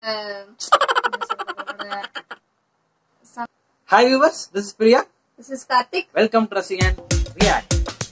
Hi viewers this is Priya this is Karthik welcome to Rasigan react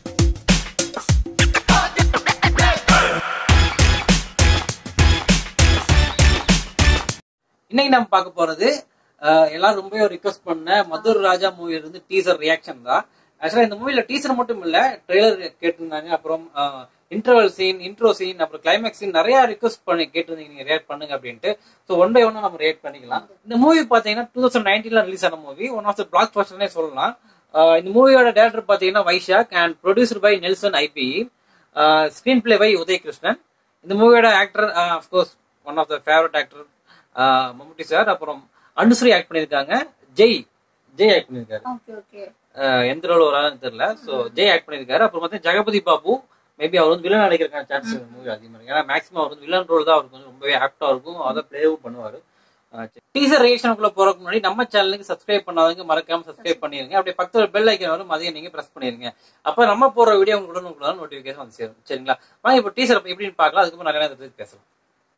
இன்னைக்கு நம்ம பார்க்க போறது அஹ், எல்லாரும் ரொம்பவே ரிக்வஸ்ட் பண்ண மதுர் ராஜா மூவில இருந்து டீசர் ரியாக்ஷன் தான் ஆக்சுவலா இந்த மூவில டீசர் மட்டும் இல்ல ட்ரெய்லர் கேட்டிருந்தாங்க அப்புறம் இன்டர்வல் சீன் இன்ட்ரோ சீன் அப்புறம் கிளைமேக்ஸ் சீன் நிறைய ரிக்வஸ்ட் பண்ணி கேட்டிருந்தீங்க நீங்க ரியாக்ட் பண்ணுங்க அப்படின்ட்டு ஸோ ஒன் பை ஒன்னா நம்ம ரியாக்ட் பண்ணிக்கலாம் இந்த மூவி பாத்தீங்கன்னா டூ தௌசண்ட் நைன்டீன்ல ரிலீஸ் ஆன மூவி ஒன் ஆஃப் த பிளாக் பஸ்டர்னே சொல்லலாம் அஹ், இந்த மூவியோட டேரக்டர் பாத்தீங்கன்னா Vysakh and producer by Nelson Ipe screenplay by Udayakrishnan இந்த மூவியோட actor of course one of the favourite actor Mammootty sir அப்புறம் அனுஸ்ரீ ஆக்ட் பண்ணியிருக்காங்க ஜெய் ஜெய் ஆக்ட் பண்ணியிருக்காரு ஓகே ஓகே அஹ் எந்த ரோல் வராதுன்னு தெரியல ஸோ ஜெய் ஆக்ட் பண்ணியிருக்காரு அப்புறம் பார்த்தீங்கன்னா ஜெகபதி பாபு மேபி அவர் வந்து வில்லன் நடிக்கிறதுக்கான சான்ஸ் மூவி அதிகமாக இருக்கு ஏன்னா மேக்ஸிமம் அவர் வந்து வில்லன் ரோல் தான் அவருக்கு வந்து ரொம்பவே ஆக்டா இருக்கும் அதை பிளேவும் பண்ணுவாரு டீசர் ரியாக்ஷனுக்குள்ள போறதுக்கு முன்னாடி நம்ம சேனலுக்கு சப்ஸ்கிரைப் பண்ணாதவங்க மறக்காம சப்ஸ்கிரைப் பண்ணிருங்க அப்படியே பக்கத்துல பெல் ஐக்கன் வரும் அதையும் நீங்க பிரஸ் பண்ணிருங்க அப்ப நம்ம போற வீடியோ உங்களுக்கு உடனே நோட்டிபிகேஷன் வந்து சேரும் சரிங்களா வாங்க இப்போ டீசர் எப்படின்னு பார்க்கலாம் அதுக்கப்புறம் நிறைய இதை பத்தி பேசலாம்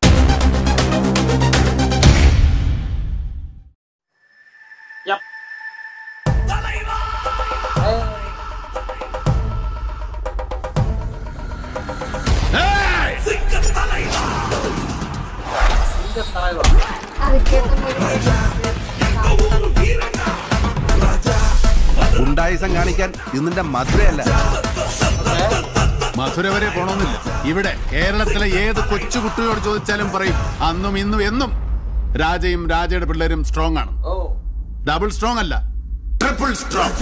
Yep. சிங்க தலைவா. அதுக்கேற்ற மாதிரி ഗുണ്ടായുസം കാണിക്കാൻ ഇതിന്റെ മധുരയല്ല മധുര വരെ പോണമെന്നില്ല ഇവിടെ കേരളത്തിലെ ഏത് കൊച്ചു കുട്ടിയോട് ചോദിച്ചാലും പറയും അന്നും ഇന്നും എന്നും രാജയും രാജയുടെ പിള്ളേരും സ്ട്രോങ് ആണ് ஓ ഡബിൾ സ്ട്രോങ് അല്ല ട്രിപ്പിൾ സ്ട്രോങ്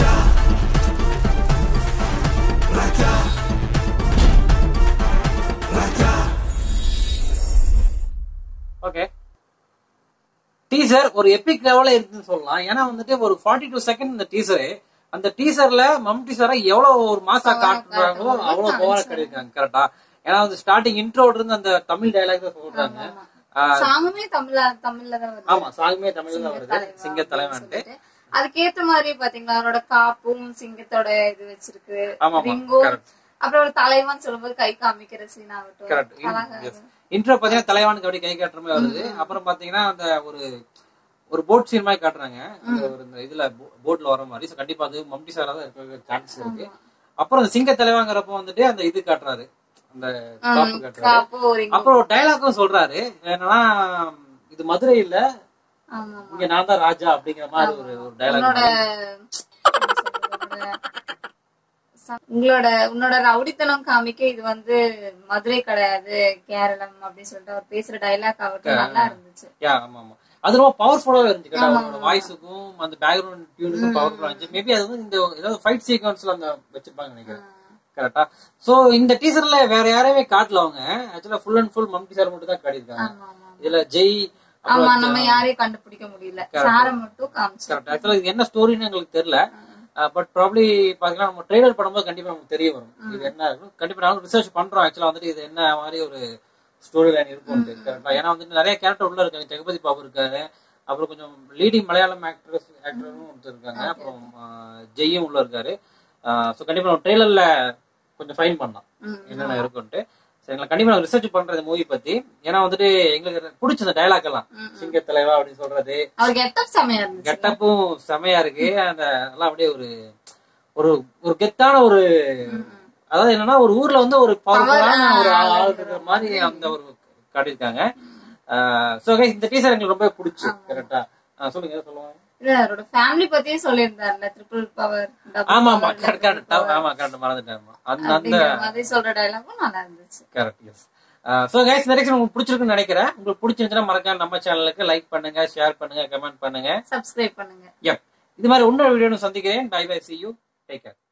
ஓகே டீசர் ஒரு எபிக் லெவல்ல இருக்குன்னு சொல்லலாம் ஏன்னா வந்துட்டு ஒரு ஃபார்ட்டி டூ செகண்ட் இந்த டீசரு அந்த டீசர்ல மம்டி சாரை எவ்வளவு ஒரு மாசா காட்டுறாங்களோ அவ்வளவு பவரா கிடைக்காங்க கரெக்டா ஏன்னா வந்து ஸ்டார்டிங் இன்ட்ரோல இருந்து அந்த தமிழ் டயலாக் தான் சொல்றாங்க ஆஹ், சாங்குமே தமிழ்ல தமிழ்ல தான் வருது ஆமா சாகுமே தமிழ்ல தான் வருது தலைவா சிங்க தலைவன்ட்டு சொல்லிட்டு. அதுக்கேத்த மாதிரி பாத்தீங்களா அவரோட காப்பும் சிங்கத்தோட இது வச்சிருக்கு ஆமா, ஆமா, ரிங்கும் correct. அப்புறம் ஒரு தலைவன் சொல்லும்போது கை காமிக்கிற சீன் ஆகட்டும் கரெக்ட் அழகா இன்ட்ரோ பாத்தீங்கன்னா தலைவானுக்கு அப்படியே கை காட்டுற மாதிரி வருது அப்புறம் பாத்தீங்கன்னா அந்த ஒரு ஒரு போட் சீன் மாதிரி காட்டுறாங்க அந்த ஒரு இந்த இதுல போட்ல வர மாதிரி So கண்டிப்பா அது மம்டி சாரா தான் இருக்க சான்ஸ் இருக்கு அப்புறம் அந்த சிங்க தலைவாங்கிறப்ப வந்துட்டு அந்த இது காட்டுறாரு அந்த காப்பு காட்டுறாரு காப்பு ஒரு ring. அப்புறம் ஒரு டைலாக்கும் சொல்றாரு என்னன்னா இது மதுரை இல்ல ஆமா இங்க நான் தான் ராஜா அப்படிங்கிற மாதிரி ஒரு ஒரு உன்னோட டைலாக் ச- உங்களோட உன்னோட ரவுடித்தனம் காமிக்க இது வந்து மதுரை கிடையாது கேரளம் அப்படின்னு சொல்லிட்டு அவர் பேசுற டைலாக் ஆகட்டும் நல்லா இருந்துச்சு யா ஆமா ஆமா அது ரொம்ப பவர்ஃபுல்லாவே இருந்துச்சு கேட்டா அவரோட வாய்ஸுக்கும் அந்த பேக்ரவுண்ட் டியூனுக்கும் பவர்ஃபுல்லா இருந்துச்சு மேபி அது வந்து இந்த ஏதாவது ஃபைட் சீக்வன்ஸ்ல அந்த வச்சிருப்பாங்க நினைக்கிறேன் கரெக்டா சோ இந்த டீசர்ல வேற யாரையுமே காட்டல அவங்க actually full and full Mammootty sir மட்டும் தான் காட்டியிருக்காங்க ஆமா ஆமா இதுல ஜெய் ஆமா நம்ம யாரையும் கண்டுபிடிக்க முடியல சார மட்டும் காமிச்சு கரெக்ட் ஆக்சுவலா இது என்ன ஸ்டோரின்னு எங்களுக்கு தெரியல பட் ப்ராப்ளி பாத்தீங்கன்னா நம்ம ட்ரெய்லர் பண்ணும்போது கண்டிப்பா நமக்கு தெரிய வரும் இது என்ன இருக்கும் கண்டிப்பா நாங்களும் ரிசர்ச் பண்றோம் ஆக்சுவலா வந்துட்டு இது என்ன மாதிரி ஒரு ஸ்டோரி லைன் இருக்கும் கரெக்டா ஏன்னா வந்துட்டு நிறைய கேரக்டர் உள்ள இருக்காங்க ஜெகபதி பாபு இருக்காரு அப்புறம் கொஞ்சம் லீடிங் மலையாளம் ஆக்ட்ரஸ் ஆக்டரும் ஒருத்தர் இருக்காங்க அப்புறம் ஆஹ், ஜெய்யும் உள்ள இருக்காரு ஸோ கண்டிப்பா நம்ம ட்ரெய்லர்ல கொஞ்சம் ஃபைன் பண்ணலாம் ம். என்னென்ன இருக்கும்ட்டு சரிங்களா கண்டிப்பா நான் ரிசர்ச் பண்றேன் இந்த மூவி பத்தி ஏன்னா வந்துட்டு எங்களுக்கு பிடிச்ச இந்த டைலாக் எல்லாம் சிங்க தலைவா அப்படின்னு சொல்றது அவர் கெட்டப் செமையா இருந்துச்சு கெட்டப்பும் செமையா இருக்கு அந்த நல்லா அப்படியே ஒரு ஒரு ஒரு கெத்தான ஒரு அதாவது என்னன்னா ஒரு ஊர்ல வந்து ஒரு பவர்ஃபுல்லான ஒரு ஆள் ஆள் இருக்கிற மாதிரி அந்த ஒரு காட்டியிருக்காங்க சோ இந்த டீசர் எங்களுக்கு ரொம்ப பிடிச்சு கரெக்டா சொல்லுங்க ஏதோ சொல்லுவாங்க இல்ல அவரோட ஃபேமிலி பத்தியே சொல்லியிருந்தாருல ட்ரிபிள் பவர் ஆமா ஆமா கரெக்ட் கரெக்ட் ஆமா கரெக்ட் மறந்துட்டேன் ஆமா. அந்த அந்த அப்படிங்கிற மாதிரி சொல்ற டைலாகும் நல்லா இருந்துச்சு கரெக்ட் எஸ் ஸோ கைஸ் இந்த உங்களுக்கு பிடிச்சிருக்குன்னு நினைக்கிறேன் உங்களுக்கு பிடிச்சிருந்துச்சுன்னா மறக்காம நம்ம சேனலுக்கு லைக் பண்ணுங்க ஷேர் பண்ணுங்க கமெண்ட் பண்ணுங்க சப்ஸ்கிரைப் பண்ணுங்க Yep. இது மாதிரி இன்னொரு வீடியோ சந்திக்கிறேன் bye bye see you take care